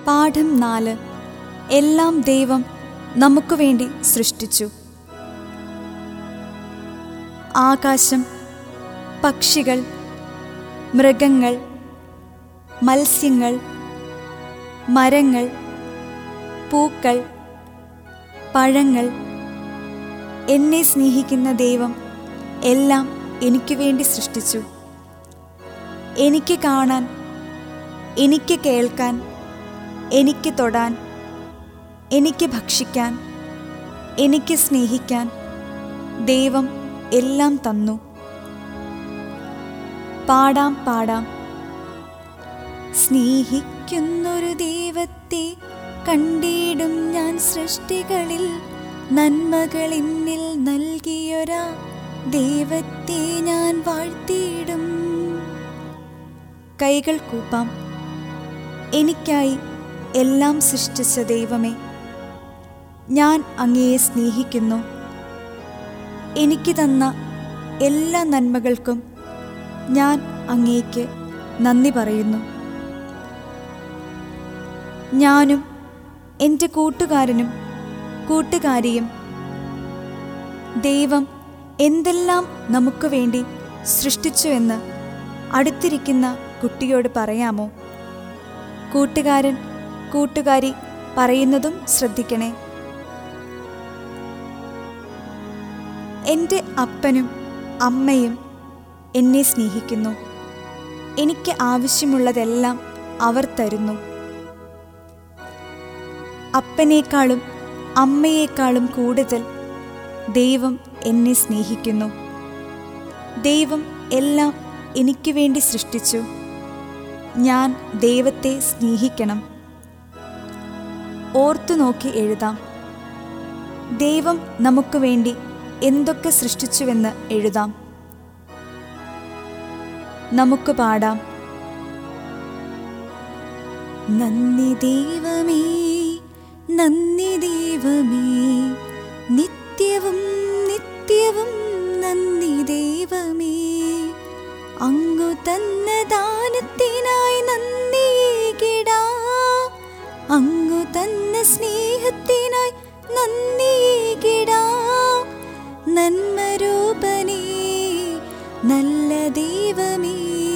പാഠം നാല് എല്ലാം ദൈവം നമുക്ക് വേണ്ടി സൃഷ്ടിച്ചു ആകാശം പക്ഷികൾ മൃഗങ്ങൾ മത്സ്യങ്ങൾ മരങ്ങൾ പൂക്കൾ പഴങ്ങൾ എന്നെ സ്നേഹിക്കുന്ന ദൈവം എല്ലാം എനിക്ക് വേണ്ടി സൃഷ്ടിച്ചു എനിക്ക് കാണാൻ എനിക്ക് കേൾക്കാൻ എനിക്ക് തൊടാൻ എനിക്ക് ഭക്ഷിക്കാൻ എനിക്ക് സ്നേഹിക്കാൻ ദൈവം എല്ലാം തന്നു പാടാം പാടാം സ്നേഹിക്കുന്നൊരു ദൈവത്തെ കണ്ടിടും ഞാൻ സൃഷ്ടികളിൽ നന്മകൾ എന്നിൽ നൽകിയൊരാ ദൈവത്തെ ഞാൻ വാഴ്ത്തിയിടും കൈകൾ കൂപ്പാം എനിക്കായി എല്ലാം സൃഷ്ടിച്ച ദൈവമേ ഞാൻ അങ്ങയെ സ്നേഹിക്കുന്നു എനിക്ക് തന്ന എല്ലാ നന്മകൾക്കും ഞാൻ അങ്ങേക്ക് നന്ദി പറയുന്നു ഞാനും എൻ്റെ കൂട്ടുകാരനും കൂട്ടുകാരിയും ദൈവം എന്തെല്ലാം നമുക്ക് വേണ്ടി സൃഷ്ടിച്ചുവെന്ന് അടുത്തിരിക്കുന്ന കുട്ടിയോട് പറയാമോ കൂട്ടുകാരൻ കൂട്ടുകാരി പറയുന്നതും ശ്രദ്ധിക്കണേ എൻ്റെ അപ്പനും അമ്മയും എന്നെ സ്നേഹിക്കുന്നു എനിക്ക് ആവശ്യമുള്ളതെല്ലാം അവർ തരുന്നു അപ്പനേക്കാളും അമ്മയേക്കാളും കൂടുതൽ ദൈവം എന്നെ സ്നേഹിക്കുന്നു ദൈവം എല്ലാം എനിക്ക് വേണ്ടി സൃഷ്ടിച്ചു ഞാൻ ദൈവത്തെ സ്നേഹിക്കണം ഓർത്തു നോക്കി എഴുതാം ദൈവം നമുക്ക് വേണ്ടി എന്തൊക്കെ സൃഷ്ടിച്ചുവെന്ന് എഴുതാം നമുക്ക് പാടാം നന്ദി ദൈവമേ നന്ദി ദൈവമേ നിത്യവും നിത്യവും നന്ദി ദൈവമേ അങ്ങു തന്ന ദാനത്തിനായി നന്ദിയിടാം അങ്ങു തന്ന സ്നേഹത്തിനായി നന്ദിയിടാം നന്മരൂപനേ നല്ല ദൈവമേ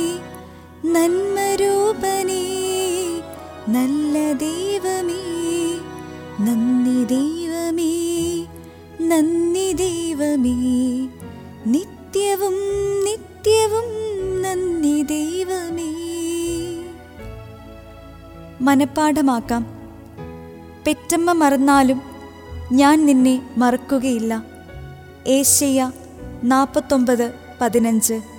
നന്മരൂപനേ നല്ല ദൈവമേ നന്ദി ദൈവമേ നന്ദി ദൈവമേ നിത്യവും നിത്യവും നന്ദി ദൈവമേ മനപ്പാഠമാക്കാം പെറ്റമ്മ മറന്നാലും ഞാൻ നിന്നെ മറക്കുകയില്ല ഏഷ്യ നാൽപ്പത്തൊമ്പത് പതിനഞ്ച്